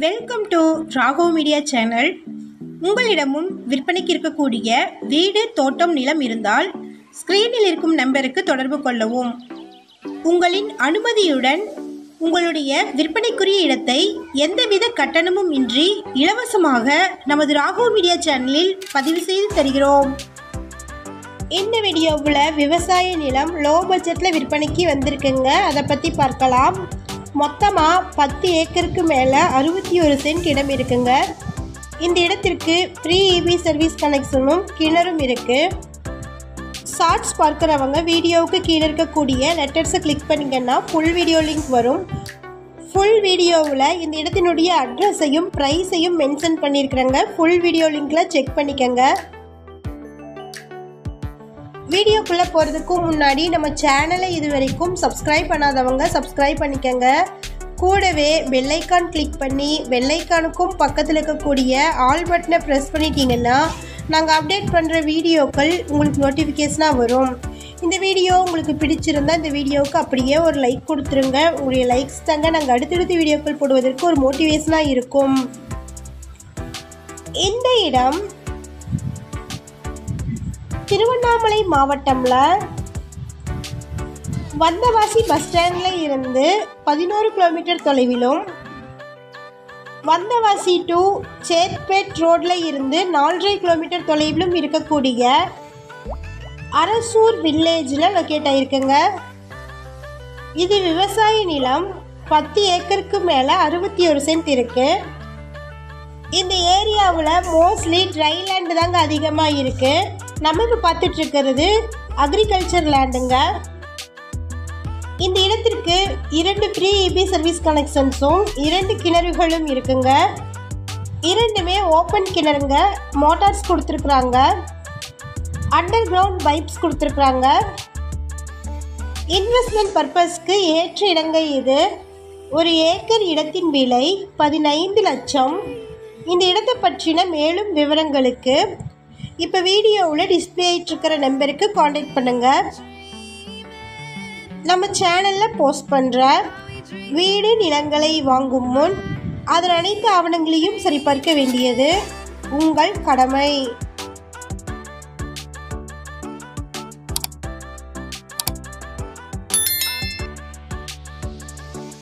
welcome to ராகோ media channel உங்களிடமும் விற்பனைக்கு இருக்கக்கூடிய வீடு தோட்டம் நிலம் இருந்தால் ஸ்க்ரீனில் இருக்கும் நம்பருக்கு தொடர்பு கொள்ளவும் உங்களின் அனுமதியுடன் உங்களுடைய விற்பனைக்குரிய இடத்தை எந்தவித கட்டணமும் இன்றி இலவசமாக நமது ராகோ மீடியா சேனலில் பதிவு செய்து தருகிறோம் இந்த வீடியோவில் விவசாய நிலம் லோ பட்ஜெட்டில் விற்பனைக்கு வந்திருக்குங்க அதை பற்றி பார்க்கலாம் மொத்தமாக பத்து ஏக்கருக்கு மேலே அறுபத்தி ஒரு சென்ட் இடம் இருக்குங்க இந்த இடத்திற்கு ப்ரீ இபி சர்வீஸ் கனெக்ஷனும் கிணறும் இருக்குது ஷார்ட்ஸ் பார்க்குறவங்க வீடியோவுக்கு கீழே இருக்கக்கூடிய லெட்டர்ஸை கிளிக் பண்ணிங்கன்னா ஃபுல் வீடியோ லிங்க் வரும் ஃபுல் வீடியோவில் இந்த இடத்தினுடைய அட்ரஸையும் ப்ரைஸையும் மென்ஷன் பண்ணியிருக்கிறேங்க ஃபுல் வீடியோ லிங்க்கில் செக் பண்ணிக்கோங்க வீடியோக்குள்ளே போகிறதுக்கு முன்னாடி நம்ம சேனலை இது வரைக்கும் சப்ஸ்கிரைப் பண்ணாதவங்க சப்ஸ்கிரைப் பண்ணிக்கோங்க கூடவே பெல்லைக்கான் கிளிக் பண்ணி பெல்லைக்கானுக்கும் பக்கத்தில் இருக்கக்கூடிய ஆல் பட்டனை ப்ரெஸ் பண்ணிட்டீங்கன்னா நாங்கள் அப்டேட் பண்ணுற வீடியோக்கள் உங்களுக்கு நோட்டிஃபிகேஷனாக வரும் இந்த வீடியோ உங்களுக்கு பிடிச்சிருந்தா இந்த வீடியோவுக்கு அப்படியே ஒரு லைக் கொடுத்துருங்க உங்களுடைய லைக்ஸ் தாங்க நாங்கள் அடுத்தடுத்த வீடியோக்கள் போடுவதற்கு ஒரு மோட்டிவேஷனாக இருக்கும் இந்த இடம் திருவண்ணாமலை மாவட்டம்ல வந்தவாசி பஸ் ஸ்டாண்டில் இருந்து பதினோரு கிலோமீட்டர் தொலைவிலும் வந்தவாசி டு சேத்பேட் ரோட்ல இருந்து நாலரை கிலோமீட்டர் தொலைவிலும் இருக்கக்கூடிய அரசூர் வில்லேஜில் லொக்கேட் ஆயிருக்குங்க இது விவசாய நிலம் பத்து ஏக்கருக்கு மேலே அறுபத்தி ஒரு சென்ட் இருக்கு இந்த ஏரியாவில் மோஸ்ட்லி ட்ரை லேண்டு தாங்க அதிகமாக இருக்கு நம்ம இப்போ பார்த்துட்டு இருக்கிறது அக்ரிகல்ச்சர் லேண்டுங்க இந்த இடத்திற்கு இரண்டு ஃப்ரீ இபி சர்வீஸ் கனெக்ஷன்ஸும் இரண்டு கிணறுகளும் இருக்குங்க இரண்டுமே ஓப்பன் கிணறுங்க மோட்டார்ஸ் கொடுத்துருக்குறாங்க அண்டர் கிரவுண்ட் பைப்ஸ் கொடுத்துருக்குறாங்க இன்வெஸ்ட்மெண்ட் பர்பஸ்க்கு ஏற்ற இடங்க இது ஒரு ஏக்கர் இடத்தின் விலை பதினைந்து லட்சம் இந்த இடத்தை பற்றின மேலும் விவரங்களுக்கு இப்போ வீடியோவில் டிஸ்பிளே ஆகிட்டுருக்கிற நம்பருக்கு காண்டாக்ட் பண்ணுங்கள் நம்ம சேனலில் போஸ்ட் பண்ணுற வீடு நிலங்களை வாங்கும் முன் அதன் அனைத்து ஆவணங்களையும் சரிபார்க்க வேண்டியது உங்கள் கடமை